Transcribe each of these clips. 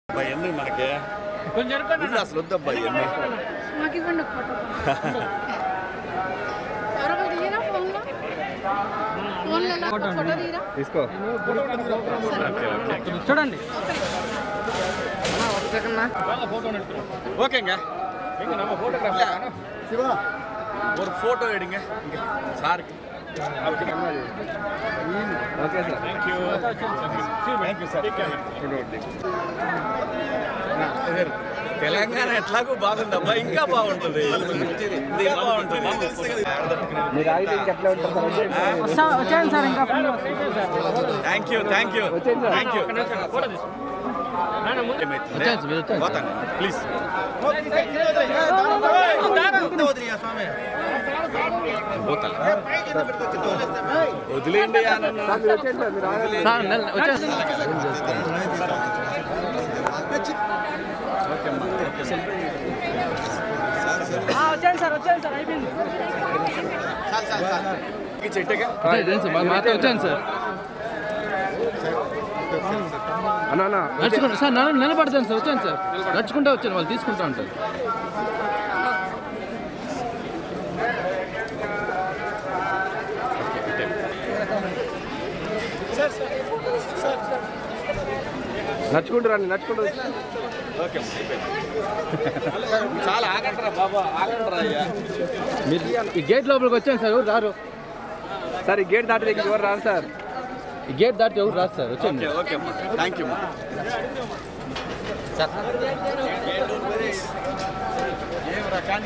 అబ్బా, ఎందుకు మనకి కొంచెం ఎరుకోండి ఇల్లు అసలు వద్దబ్బా ఇవన్నీ మాకు ఇవ్వండి ఒక ఫోటో ఎవరో తీయరా ఫోన్లో ఫోన్లో ఎలా ఫోటో తీయరా తీసుకో ఓకే ఓకే చూడండి ஓகேங்க இல்ல, ஒரு ஃபோட்டோ எடுங்க இங்க சாருக்கு ఓకే సార్ తెలంగాణ ఎట్లాగో బాగుందబ్బా ఇంకా బాగుంటుంది ఇంకా బాగుంటుంది మీరు ఆగితే ఇంకెట్లా ఉంటారు సార్ అంటే వచ్చాను సార్ ఇంకా full thank you thank you వచ్చేయండి సార్. థ్యాంక్ యూ ఫోటో తీసుకో నాన్న ముందు పోతాను ప్లీజ్ పోతాను వదిలేండి ఆనంద్ సార్ మీరు వచ్చేయండి సార్ మీరు ఆగండి. సార్ నెల- వచ్చాను ఆ, వచ్చాను సార్ వచ్చాను సార్ అయిపోయింది చెట్టుగా మాతో వచ్చాను సార్ అన్న అన్న నడుచుకుంటా సార్ నన్ను నిలబడతాను సార్ వచ్చాను సార్ నడుచుకుంటా వచ్చాను వాళ్ళు తీసుకుంటా ఉంటారు నడుచుకుంటూ రండి నడుచుకుంటూ ఓకే చాలా ఆగంటారా బాబా ఆగంటారా అయ్యా మీరు ఈ గేట్ లోపలికి వచ్చాను సార్ ఎవరు రారు సార్ ఈ గేట్ దాటి దగ్గర ఎవరు రారు సార్ ఈ గేట్ దాటి ఎవరు రారు సార్ వచ్చాను ఓకే ఓకే అమ్మా థ్యాంక్ యూ అమ్మా ఏం రకాన్ని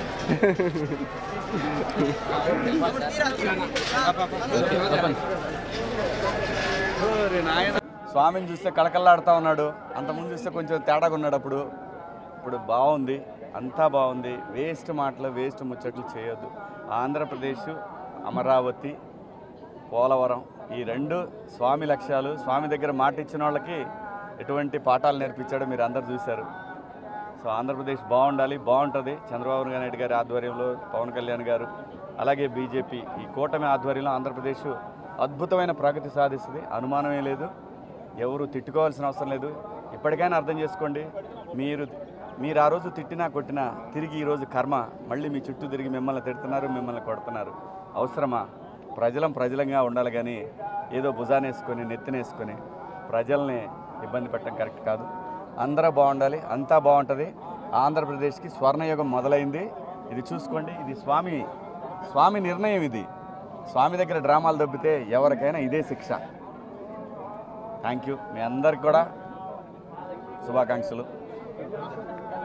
ఓరి నాయన. స్వామిని చూస్తే కళకళలాడుతూ ఉన్నాడు అంతకుముందు చూస్తే కొంచెం తేడాగా ఉన్నాడు అప్పుడు ఇప్పుడు బాగుంది అంతా బాగుంది వేస్ట్ మాటలు వేస్ట్ ముచ్చట్లు చేయొద్దు ఆంధ్రప్రదేశ్ అమరావతి పోలవరం ఈ రెండు స్వామి లక్ష్యాలు స్వామి దగ్గర మాట ఇచ్చిన వాళ్ళకి ఎటువంటి పాఠాలు నేర్పించాడో మీరు అందరు చూశారు సో ఆంధ్రప్రదేశ్ బాగుండాలి బాగుంటుంది చంద్రబాబు నాయుడు గారి ఆధ్వర్యంలో పవన్ కళ్యాణ్ గారు అలాగే బీజేపీ ఈ కూటమి ఆధ్వర్యంలో ఆంధ్రప్రదేశ్ అద్భుతమైన ప్రగతి సాధిస్తుంది అనుమానమే లేదు ఎవరు తిట్టుకోవాల్సిన అవసరం లేదు ఇప్పటికైనా అర్థం చేసుకోండి మీరు మీరు ఆ రోజు తిట్టినా కొట్టినా తిరిగి ఈరోజు కర్మ మళ్ళీ మీ చుట్టూ తిరిగి మిమ్మల్ని తిడుతున్నారు మిమ్మల్ని కొడుతున్నారు అవసరమా ప్రజలం ప్రజలంగా ఉండాలి కానీ ఏదో భుజానేసుకొని నెత్తినేసుకొని ప్రజల్ని ఇబ్బంది పెట్టడం కరెక్ట్ కాదు అందరూ బాగుండాలి అంతా బాగుంటుంది ఆంధ్రప్రదేశ్కి స్వర్ణయుగం మొదలైంది ఇది చూసుకోండి ఇది స్వామి స్వామి నిర్ణయం ఇది స్వామి దగ్గర డ్రామాలు దొబ్బితే ఎవరికైనా ఇదే శిక్ష థ్యాంక్ యూ మీ అందరికి కూడా శుభాకాంక్షలు